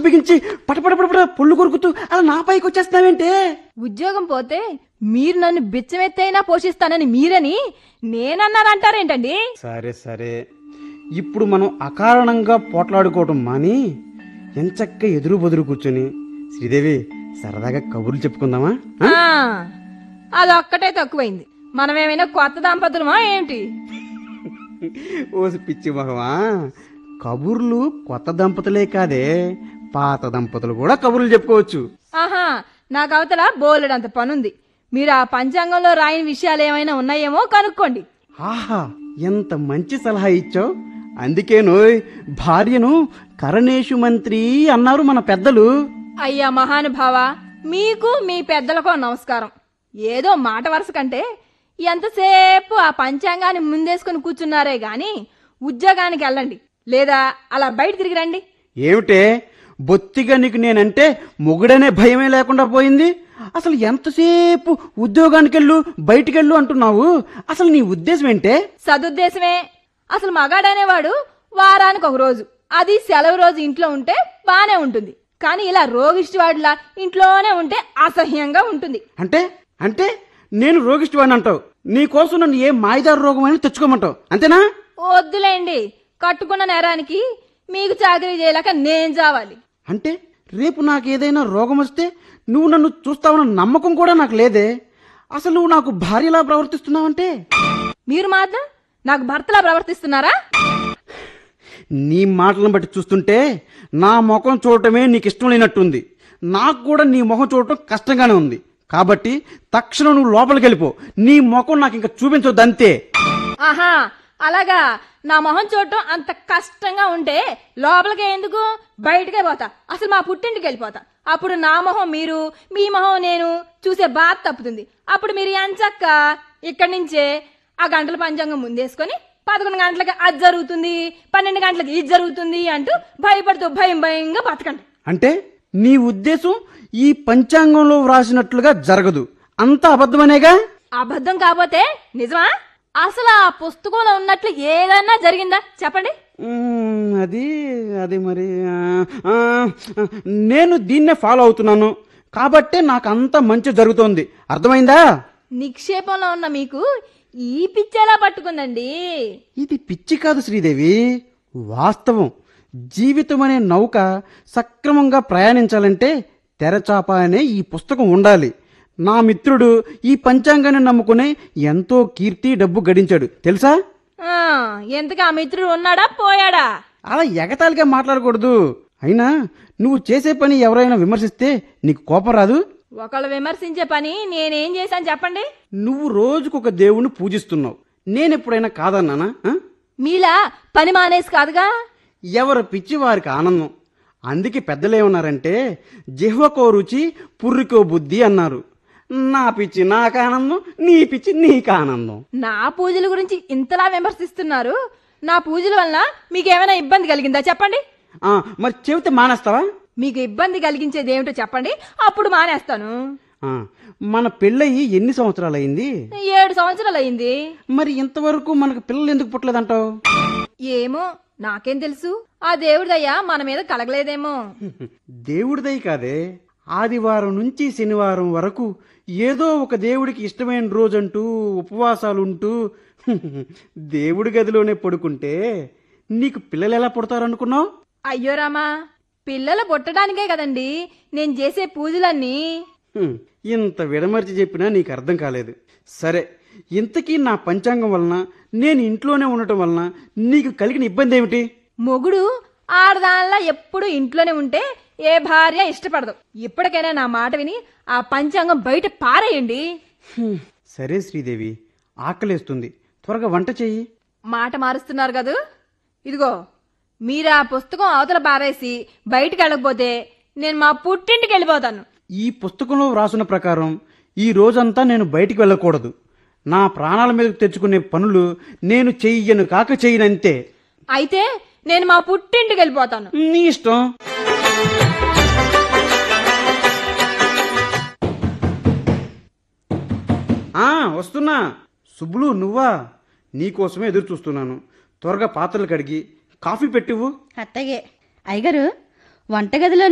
బిగించి పటపట పటపట పొళ్ళు కొరుకుతూ అలా నా పైకి వచ్చేస్తున్నావేంటే ఉద్యోగం పోతే మీరు నన్ను బిచ్చమెత్తైనా పోషిస్తానని మీరని నేనన్నారంటారేంటండి సరే సరే ఇప్పుడు మనం అకారణంగా పోట్లాడుకోవటం మాని ఎంచక్క ఎదురు బదురు కూర్చొని శ్రీదేవి సరదాగా కబుర్లు చెప్పుకుందామా ఆ? ఆ, అదొక్కటే తక్కువైంది మనమేమైనా కొత్త దంపతులమా ఏంటి ఓసి పిచ్చి మగవా కబుర్లు కొత్త దంపతులే కాదే పాత దంపతులు కూడా కబుర్లు చెప్పుకోవచ్చు ఆహా నాకు అవతల బోలెడంత పనుంది మీరు ఆ పంచాంగంలో రాయని విషయాలు ఏమైనా ఉన్నాయేమో కనుక్కోండి ఆహా ఎంత మంచి సలహా ఇచ్చావు అందుకేనోయ్ భార్యను కరణేషు మంత్రి అన్నారు మన పెద్దలు అయ్యా మహానుభావ మీకు మీ పెద్దలకో నమస్కారం ఏదో మాట వరుస కంటే ఎంతసేపు ఆ పంచాంగాన్ని ముందేసుకుని కూర్చున్నారే గాని ఉద్యోగానికి వెళ్ళండి లేదా అలా బయట తిరిగి రండి ఏమిటే బొత్తిగా నీకు నేనంటే మొగుడనే భయమే లేకుండా పోయింది అసలు ఎంతసేపు ఉద్యోగానికెళ్ళు బయటికెళ్ళు అంటున్నావు అసలు నీ ఉద్దేశం ఏంటే సదుద్దేశమే అసలు మగాడనేవాడు వారానికి ఒక రోజు అది సెలవు రోజు ఇంట్లో ఉంటే బానే ఉంటుంది కానీ ఇలా రోగిష్టి వాడిలా ఇంట్లోనే ఉంటే అసహ్యంగా ఉంటుంది అంటే అంటే నేను రోగిష్టివాడిని అంటావు నీకోసం నన్ను ఏ మాయదారు రోగం అని తెచ్చుకోమంటావు అంతేనా వద్దులేండి కట్టుకున్న నేరానికి మీకు చాకరీ చేయలేక నేను చావాలి అంటే రేపు నాకు ఏదైనా రోగం వస్తే నువ్వు నన్ను చూస్తావన్న నమ్మకం కూడా నాకు లేదే అసలు నువ్వు నాకు భార్యలా ప్రవర్తిస్తున్నావంటే మీరు మాత్రం నాకు భర్తలా ప్రవర్తిస్తున్నారా నీ మాటలను బట్టి చూస్తుంటే నా ముఖం చూడటమే నీకు ఇష్టం లేనట్టుంది నాకు కూడా నీ ముఖం చూడటం కష్టంగానే ఉంది కాబట్టి తక్షణం నువ్వు లోపలికి వెళ్ళిపో నీ ముఖం నాకు ఇంకా చూపించొద్దు అంతే ఆహా అలాగా నా మొహం చూడటం అంత కష్టంగా ఉంటే లోపలికే ఎందుకు బయటకే పోతా అసలు మా పుట్టింటికి వెళ్ళిపోతా అప్పుడు నా మొహం మీరు మీ మొహం నేను చూసే బాధ తప్పుతుంది అప్పుడు మీరు ఎంచక్క ఇక్కడి నుంచే ఆ గంటల పంచాంగం ముందేసుకొని పదకొండు గంటలకి అది జరుగుతుంది పన్నెండు గంటలకి ఇది జరుగుతుంది అంటూ భయపడుతూ భయం భయంగా బతకండి అంటే నీ ఉద్దేశం ఈ పంచాంగంలో వ్రాసినట్లుగా జరగదు అంతా అబద్ధమనేగా అబద్ధం కాకపోతే నిజమా అసలు ఆ పుస్తకంలో ఉన్నట్లు ఏదన్నా జరిగిందా చెప్పండి మ్మ్, అది అది మరి ఆ, ఆ, నేను దీన్నే ఫాలో అవుతున్నాను కాబట్టే నాకు అంత మంచి జరుగుతోంది అర్థమైందా నిక్షేపంలో ఉన్న మీకు ఈ పిచ్చేలా పట్టుకుందండి ఇది పిచ్చి కాదు శ్రీదేవి వాస్తవం జీవితం అనే నౌక సక్రమంగా ప్రయాణించాలంటే తెరచాప అనే ఈ పుస్తకం ఉండాలి నా మిత్రుడు ఈ పంచాంగాన్ని నమ్ముకుని ఎంతో కీర్తి డబ్బు గడించాడు తెలుసా ఆ, ఎంతకు ఆ మిత్రుడు ఉన్నాడా పోయాడా అలా ఎగతాళిగా మాట్లాడకూడదు అయినా నువ్వు చేసే పని ఎవరైనా విమర్శిస్తే నీకు కోపం రాదు ఒకళ్ళు విమర్శించే పని నేనేం చేశాను చెప్పండి నువ్వు రోజుకొక దేవుణ్ణి పూజిస్తున్నావు నేనెప్పుడైనా కాదన్నానా ఆ? మీలా పని మానేసి కాదుగా ఎవరి పిచ్చి వారికి ఆనందం అందుకే పెద్దలేమన్నారంటే జిహ్వకో రుచి పుర్రికో బుద్ధి అన్నారు నా పిచ్చి నాకు ఆనందం నీ పిచ్చి నీకు ఆనందం నా పూజల గురించి ఇంతలా విమర్శిస్తున్నారు నా పూజల వలన మీకేమైనా ఇబ్బంది కలిగిందా చెప్పండి ఆ, మరి చెబితే మానేస్తావా మీకు ఇబ్బంది కలిగించేది ఏమిటో చెప్పండి అప్పుడు మానేస్తాను ఆ, మన పెళ్ళయి ఎన్ని సంవత్సరాలు అయింది ఏడు సంవత్సరాలు అయింది మరి ఇంతవరకు మనకు పిల్లలు ఎందుకు పుట్టలేదంటావు ఏమో నాకేం తెలుసు ఆ దేవుడిదయ్యా మన మీద కలగలేదేమో దేవుడిదై కాదే ఆదివారం నుంచి శనివారం వరకు ఏదో ఒక దేవుడికి ఇష్టమైన రోజంటూ ఉపవాసాలుంటూ దేవుడి గదిలోనే పడుకుంటే నీకు పిల్లలు ఎలా పుడతారనుకున్నావు అయ్యో రామా పిల్లలు పుట్టడానికే కదండి నేను చేసే పూజలన్నీ హ్మ్, ఇంత విడమర్చి చెప్పినా నీకు అర్థం కాలేదు సరే ఇంతకీ నా పంచాంగం వలన నేను ఇంట్లోనే ఉండటం వలన నీకు కలిగిన ఇబ్బంది ఏమిటి మొగుడు ఆడదానిలా ఎప్పుడు ఇంట్లోనే ఉంటే ఏ భార్య ఇష్టపడదు ఇప్పటికైనా నా మాట విని ఆ పంచాంగం బయట పారేయండి హ్మ్, సరే శ్రీదేవి ఆకలేస్తుంది త్వరగా వంట చెయ్యి మాట మారుస్తున్నారు కదూ ఇదిగో మీరు ఆ పుస్తకం అవతల పారేసి బయటికి వెళ్ళకపోతే నేను మా పుట్టింటికి వెళ్ళిపోతాను ఈ పుస్తకంలో వ్రాసిన ప్రకారం ఈ రోజంతా నేను బయటికి వెళ్ళకూడదు నా ప్రాణాల మీదకు తెచ్చుకునే పనులు నేను చెయ్యను కాక చెయ్యనంతే అయితే నేను మా పుట్టింటికి వెళ్ళిపోతాను నీ ఇష్టం ఆ వస్తున్నా సుబ్బులు నువ్వా నీకోసమే ఎదురు చూస్తున్నాను త్వరగా పాత్రలు కడిగి కాఫీ పెట్టివ్వు అత్తగే అయ్యగారు వంటగదిలో